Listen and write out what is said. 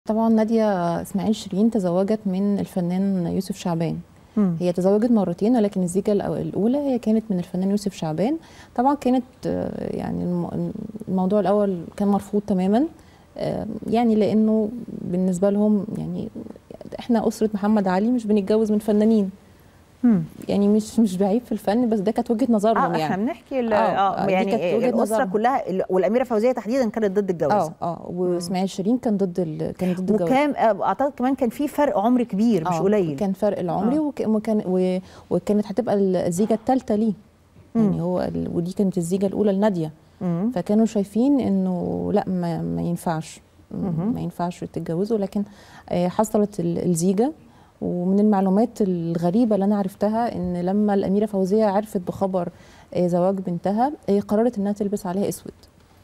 طبعا نادية اسماعيل شيرين تزوجت من الفنان يوسف شعبان مم. هي تزوجت مرتين ولكن الزيجة الأو- الأولى هي كانت من الفنان يوسف شعبان طبعا كانت آه، يعني الم- الموضوع الأول كان مرفوض تماما آه، يعني لأنه بالنسبة لهم يعني احنا أسرة محمد علي مش بنتجوز من فنانين مم. يعني مش مش بعيب في الفن بس ده كانت وجهة نظرهم اه احنا يعني بنحكي ال- آه، اه آه، دي يعني كانت وجهة الاسره نظرهم. كلها ال- والاميره فوزيه تحديدا كانت ضد الجواز اه اه واسماعيل شيرين كان ضد ال... كان ضد الجواز وكان آه، اعتقد كمان كان في فرق عمر كبير مش آه، قليل كان فرق العمري آه. وك- وكان و- وكانت هتبقى الزيجه الثالثه ليه مم. يعني هو ال- ودي كانت الزيجه الاولى لناديه مم. فكانوا شايفين انه لا ما, ما ينفعش مهم. ما ينفعش تتجوزوا لكن آه، حصلت ال- الزيجه ومن المعلومات الغريبه اللي انا عرفتها ان لما الاميره فوزيه عرفت بخبر آه، زواج بنتها آه، قررت انها تلبس عليها اسود